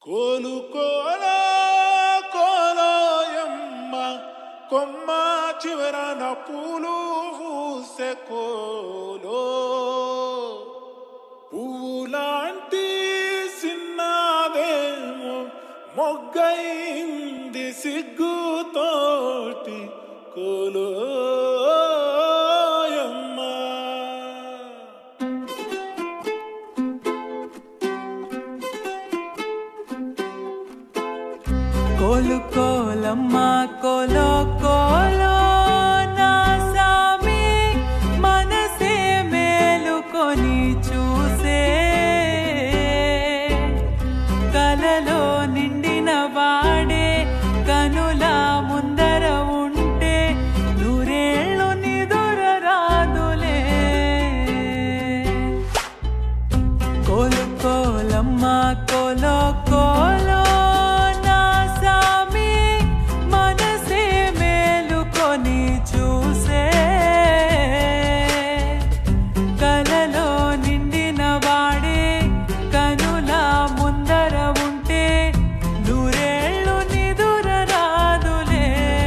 కోలు కోలా కోలోయమ్మ కొమ్మ చివరన పూలు పూసే కోలో పువ్వులాంటి సిన్నదేమో మొగ్గైంది సిగ్గుతోటి కోలోయమ్మ కోలు కోలమ్మ కోలో కోలో నా సామి మనసే మేలుకొని చూసే కలలో నిండిన వాడే కనుల ముందర ఉంటే నూరేళ్ళు నిదుర రాదులే కోలు కోలమ్మ కోలో కోలో నా సామి మనసే మేలుకొని చూసే కలలో నిండిన వాడే కనుల ముందర ఉంటే నూరేళ్ళు నిదుర రాదులే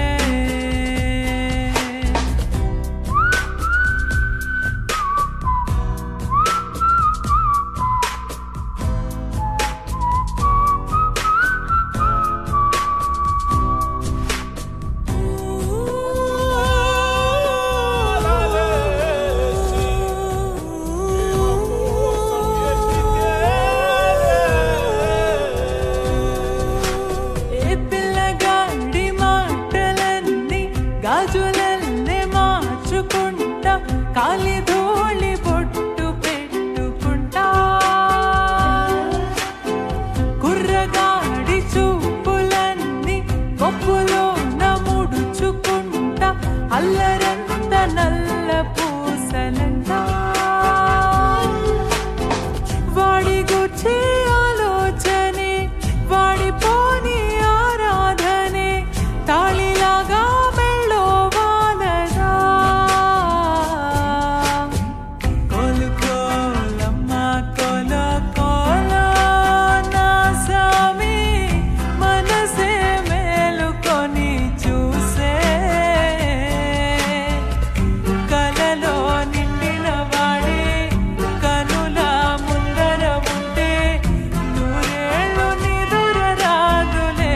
ఏ పిల్లగాడి మాటలన్నీ గాజులల్లే మార్చుకుంటా కాలి ధూళి బొట్టు పెట్టుకుంటా కుర్రగాడి చూపులన్నీ కొప్పులో నముడుచుకుంటా అల్లరంత నల్ల పూసలంటా వాడి గుచ్చి ఆలోచనే వాడి పోని ఆరాధనే తాళిలాగా మెళ్ళో వాలదా కోలు కోలమ్మ కోలో కోలో నా సామి మనసే మేలుకొని చూసే కలలో నిండిన వాడే కనుల ముందర ఉంటే నూరేళ్ళు నిదుర రాదులే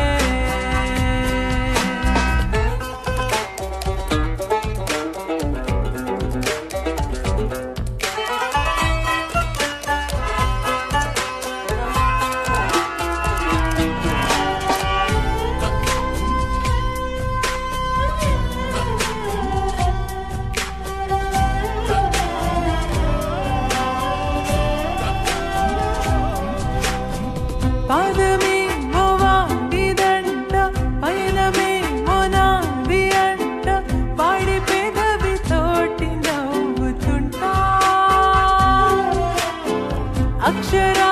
పాదమే మోవాడిదంట పయనమే మోనాది అంట వాడి పెదవి తోటి నవ్వుతుంటా అక్షరా